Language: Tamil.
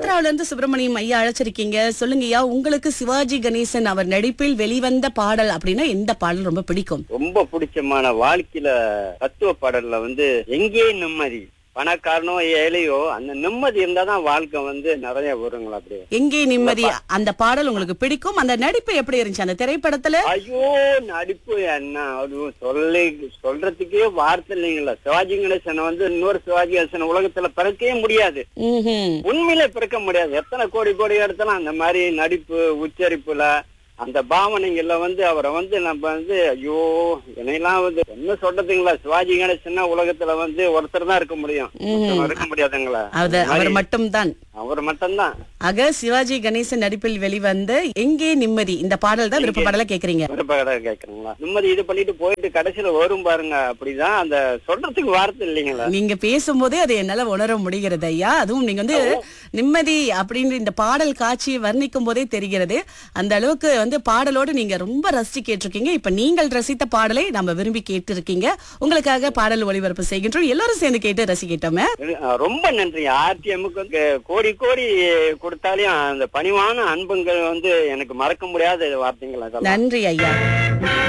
ஆந்திராவுல இருந்து சுப்பிரமணியம் ஐயா அழைச்சிருக்கீங்க சொல்லுங்க ஐயா உங்களுக்கு சிவாஜி கணேசன் அவர் நடிப்பில் வெளிவந்த பாடல் அப்படின்னா எந்த பாடல் ரொம்ப பிடிக்கும் ரொம்ப பிடிச்சமான வாழ்க்கையில தத்துவ பாடல்ல வந்து எங்கே நிம்மதி பணக்காரனோ ஏழையோ அந்த நிம்மதி இருந்தாதான் வாழ்க்கை வந்து நிறைய வருங்களா அப்படியே எங்கே நிம்மதி அந்த பாடல் உங்களுக்கு பிடிக்கும் அந்த நடிப்பு எப்படி இருந்துச்சு அந்த திரைப்படத்துல ஐயோ நடிப்பு என்ன அது சொல்லி சொல்றதுக்கே வார்த்தை இல்லைங்களா சிவாஜி கணேசனை வந்து இன்னொரு சிவாஜி கணேசன் உலகத்துல பிறக்கவே முடியாது ம்ஹும். உண்மையிலே பிறக்க முடியாது எத்தனை கோடி கோடி எடுத்தாலும் அந்த மாதிரி நடிப்பு உச்சரிப்புல அந்த பாவனைகள்ல வந்து அவரை வந்து நம்ம வந்து ஐயோ என்னையெல்லாம் வந்து என்ன சொல்றதுங்களா சிவாஜி கணேசன்னா உலகத்துல வந்து ஒருத்தர் தான் இருக்க முடியும் ஒருத்தர் இருக்க முடியாதுங்களா அது அவர் மட்டும்தான் அவர் மட்டும்தான் ஆக சிவாஜி கணேசன் நடிப்பில் வெளிவந்த எங்கே நிம்மதி இந்த பாடல் தான் விருப்ப பாடல கேக்குறீங்க விருப்பகட கேக்குறீங்களா நிம்மதி இது பண்ணிட்டு போயிட்டு கடைசியில வரும் பாருங்க அப்படிதான் அந்த சொல்றதுக்கு வார்த்தை இல்லைங்களா நீங்க பேசும்போதே அதை என்னால உணர முடிகிறது ஐயா அதுவும் நீங்க வந்து நிம்மதி அப்படின்ற இந்த பாடல் காட்சியை வர்ணிக்கும் போதே தெரிகிறது அந்த அளவுக்கு வந்து பாடலோடு நீங்க ரொம்ப ரசிச்சு கேட்டிருக்கீங்க இப்ப நீங்கள் ரசித்த பாடலை நம்ம விரும்பி கேட்டிருக்கீங்க உங்களுக்காக பாடல் ஒளிபரப்பு செய்கின்றோம் எல்லாரும் சேர்ந்து கேட்டு ரசிக்கிட்டோமே அஹ் ரொம்ப நன்றி ஆர்டிஎம்முக்கு வந்து கோடி கோடி கொடுத்தாலையும் அந்த பணிவான அன்புங்கள் வந்து எனக்கு மறக்க முடியாத வார்த்தைகள் அதெல்லாம் நன்றி ஐயா